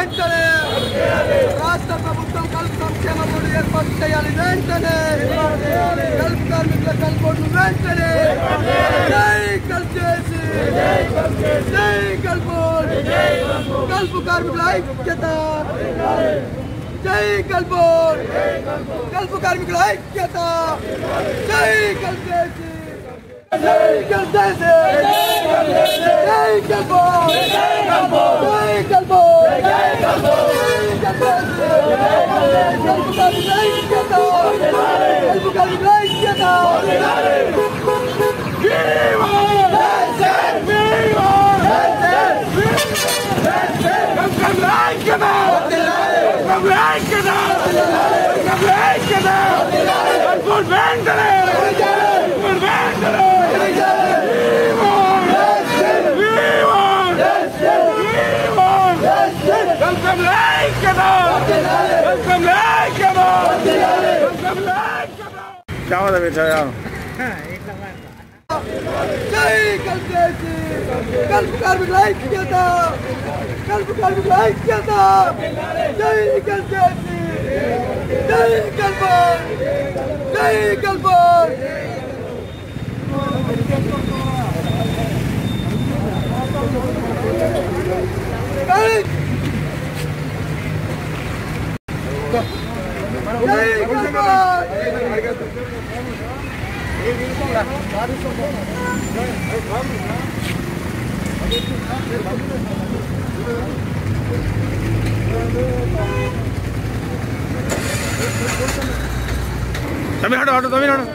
వెంటనే రాష్ట్ర ప్రభుత్వం కల్ప సంక్షేమ బోర్డు ఏర్పాటు చేయాలి వెంటనే కల్ప కార్మికుల కల్ప బోర్డు వెంటనే జై కల్ప్ చేసి జై కల్ప కల్పు కార్మికుల ఐక్యత జై కల్పూర్ కల్పు కార్మికుల ఐక్యత జై కల్ప్ చేసి జై కల్ప్ చేసి జై కల్పూర్ జై కల్పూర్ జై కల్ప్ చేసి కల్పు కార్మికుల ఐక్యత కల్పు కార్మికుల ఐక్యత क्या हुआ था बेटा यार జై కల్ప్ చేసి కల్పు కార్మికుల ఐక్యత కల్పు కార్మికుల ఐక్యత జై కల్ప్ చేసి జై కల్ప జై కల్ప జై కల్ప तभी हटो हटो तभी हटो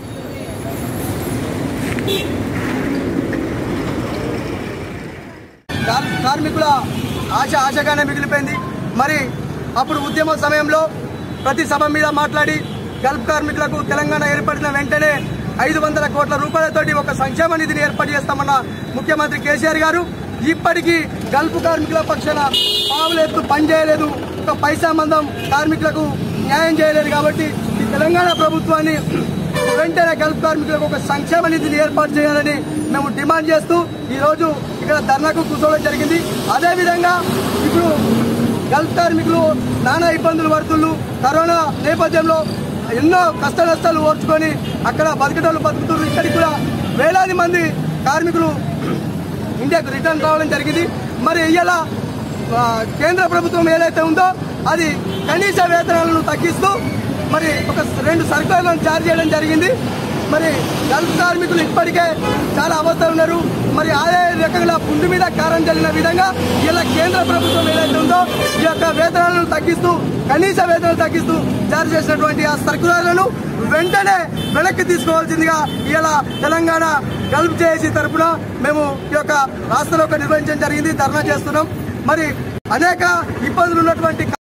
కార్- కార్మికుల ఆశ ఆశగానే మిగిలిపోయింది మరి అప్పుడు ఉద్యమ సమయంలో ప్రతి సభ మీద మాట్లాడి గల్ఫ్ కార్మికులకు తెలంగాణ ఏర్పడిన వెంటనే ఐదు వందల కోట్ల రూపాయలతోటి ఒక సంక్షేమ నిధిని ఏర్పాటు చేస్తామన్న ముఖ్యమంత్రి కేసీఆర్ గారు ఇప్పటికీ గల్ఫ్ కార్మికుల పక్షాన పావులు ఎత్తు పనిచేయలేదు ఒక పైసా మందం కార్మికులకు న్యాయం చేయలేదు కాబట్టి ఈ తెలంగాణ ప్రభుత్వాన్ని వెంటనే గల్ఫ్ కార్మికులకు ఒక సంక్షేమ నిధిని ఏర్పాటు చేయాలని మేము డిమాండ్ చేస్తూ ఈ రోజు ఇక్కడ ధర్నాకు కూర్చోవడం జరిగింది అదేవిధంగా ఇప్పుడు గల్ఫ్ కార్మికులు నానా ఇబ్బందులు పడుతున్నారు కరోనా నేపథ్యంలో ఎన్నో కష్ట నష్టాలు ఓర్చుకొని అక్కడ బతికేటోళ్ళు బతుకుతున్నారు ఇక్కడికి కూడా వేలాది మంది కార్మికులు ఇండియాకు రిటర్న్ కావడం జరిగింది మరి ఇవాళ ఆ, కేంద్ర ప్రభుత్వం ఏదైతే ఉందో అది కనీస వేతనాలను తగ్గిస్తూ మరి ఒక రెండు సర్కులను జారీ చేయడం జరిగింది మరి గల్ఫ్ కార్మికులు ఇప్పటికే చాలా అవస్థలు ఉన్నారు మరి ఆయా రకంగా పుండు మీద కారం చల్లిన విధంగా ఇలా కేంద్ర ప్రభుత్వం ఏదైతే ఉందో ఈ యొక్క వేతనాలను తగ్గిస్తూ కనీస వేతనాలు తగ్గిస్తూ జారీ చేసినటువంటి ఆ సర్కులర్లను వెంటనే వెనక్కి తీసుకోవాల్సిందిగా ఇలా తెలంగాణ గల్ఫ్ చేసి తరపున మేము ఈ యొక్క రాష్ట్రంలో నిర్వహించడం జరిగింది ధర్నా చేస్తున్నాం మరి అనేక ఇబ్బందులు ఉన్నటువంటి